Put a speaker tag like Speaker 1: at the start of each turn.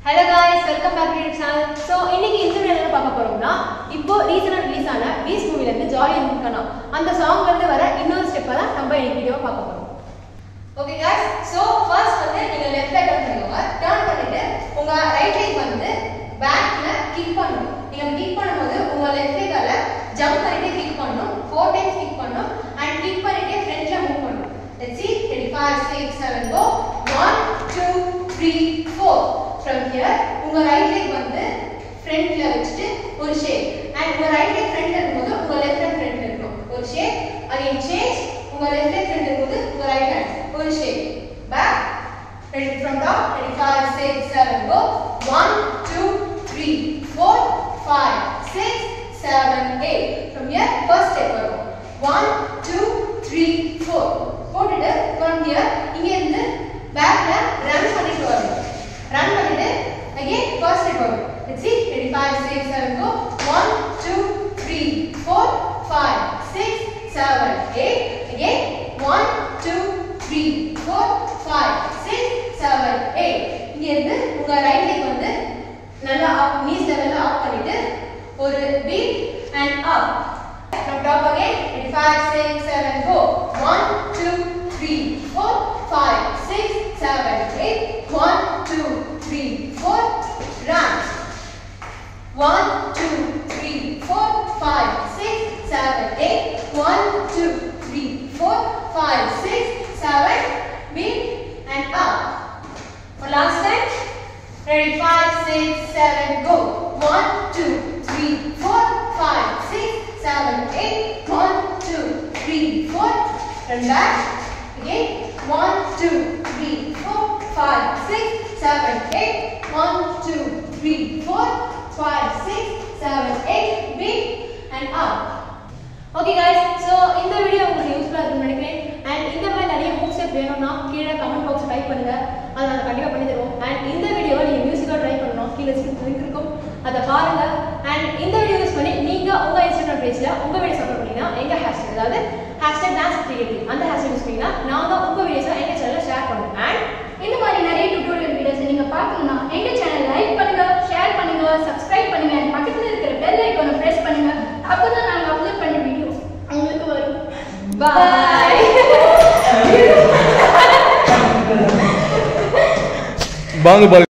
Speaker 1: hello guys welcome back to channel so இன்னைக்கு இந்த video என்ன பார்க்க போறோம்னா இப்போ ரீசெண்டாக ரிலீஸ் ஆன பீஸ் மூவில இருந்து ஜாலி இருக்கணும் அந்த சாங்ல இருந்து வர இன்னொரு ஸ்டெப்பை தான் நம்ம இன்னைக்கு வீடியோ பார்க்க போறோம் ஓகே गाइस ஸோ ஃபர்ஸ்ட் வந்து நீங்க லெஃப்ட் லைட் டர்ன் பண்ணிக்கோங்க டர்ன் பண்ணிட்டு உங்க ரைட் லைட் வந்து பேக்ல கிக் பண்ணணும் நீங்க கிக் பண்ணும்போது உங்க லெஃப்ட் லைட்டால ஜம்ப் பண்ணிட்டு கிக் பண்ணணும் ஃபோர் டைம்ஸ் கிக் பண்ணணும் அண்ட் கிக் பண்ணிட்டு ஃப்ரண்ட்ல மூவ் பண்ணணும் let's see 35 6 7 go 1 2 3 4 from here உங்க ரைட் லைட் வந்து ஃப்ரண்ட்ல வச்சுட்டு ஒரு ஷேப் அண்ட் உங்க ரைட் லைட் ஃப்ரண்ட்ல இருக்கும்போது உங்க லெஃப்ட் லைட் ஃப்ரண்ட்ல இருக்கணும் ஒரு ஷேப் அகைன் சேஞ்ச் உங்க லெஃப்ட் லைட் ஃப்ரண்ட்ல இருக்கும்போது உங்க ரைட் ஹேண்ட் ஒரு shape back ready from top 25 6 7 go 1 2 3 4 5 6 7 8 from here first step வரும் 1 2 3 4 போட்டுட்டு from here இங்க இருந்து பேக்ல ரன் பண்ணிட்டு வரணும் ரன் பண்ணிட்டு again first step வரும் let's see 25 6 7 go 1 2 3 4 5 6 7 8 again 1 2 3 4 5 6 7 8 இங்க இருந்து உங்க ரைட் லெக் வந்து நல்லா அப் நீஸ் லெவல்ல அப் பண்ணிட்டு ஒரு beat and up from top again 25 6 7 go 1 2 3 4 5 6 7 8 1 2 3 4 run 1 2 3 4 5 6 7 8 1 2 3 4 5 6 7 beat and up for last time ready 5 6 7 go 1 2 3 4 5 6 7 8 1 2 3 4 turn back again 1 2 3 4 5 6 7 8 1 2 3 4 5 6 7 8 beat and up okay guys so இந்த வீடியோ உங்களுக்கு யூஸ்ஃபுல்லா இருக்கும்னு நினைக்கிறேன் அண்ட் இந்த மாதிரி நிறைய புக் ஸ்டெப் வேணும்னா கீழே கமெண்ட் பாக்ஸ் டைப் பண்ணுங்க அதை நாங்கள் கண்டிப்பாக பண்ணி தருவோம் அண்ட் இந்த வீடியோவை நீங்கள் மியூசிக்காக ட்ரை பண்ணணும் கீழே ஸ்கிரிப்ட் லிங்க் இருக்கும் அதை பாருங்க அண்ட் இந்த வீடியோ யூஸ் பண்ணி நீங்கள் உங்கள் இன்ஸ்டாகிராம் பேஜில் உங்கள் வீடியோ சப்போர்ட் பண்ணீங்கன்னா எங்கள் ஹேஷ்டேக் அதாவது ஹேஷ்டேக் டான்ஸ் கிரியேட்டிவ் அந்த ஹேஷ்டேக் யூஸ் பண்ணிங்கன்னா நாங்கள் உங்கள் வீடியோஸை எங்கள் சேனலில் ஷேர் பண்ணுவோம் அண்ட்
Speaker 2: இந்த மாதிரி நிறைய டியூட்டோரியல் வீடியோஸ் நீங்க பார்க்கணும்னா எங்க சேனல் லைக் பண்ணுங்க ஷேர் பண்ணுங்க சப்ஸ்கிரைப் பண்ணுங்க and பக்கத்துல இருக்கிற பெல் ஐகானை பிரஸ் பண்ணுங்க அப்பதான் நாங்க அப்லோட் பண்ண வீடியோஸ் உங்களுக்கு வரும்
Speaker 1: பாய்
Speaker 3: பாங்கு பாங்கு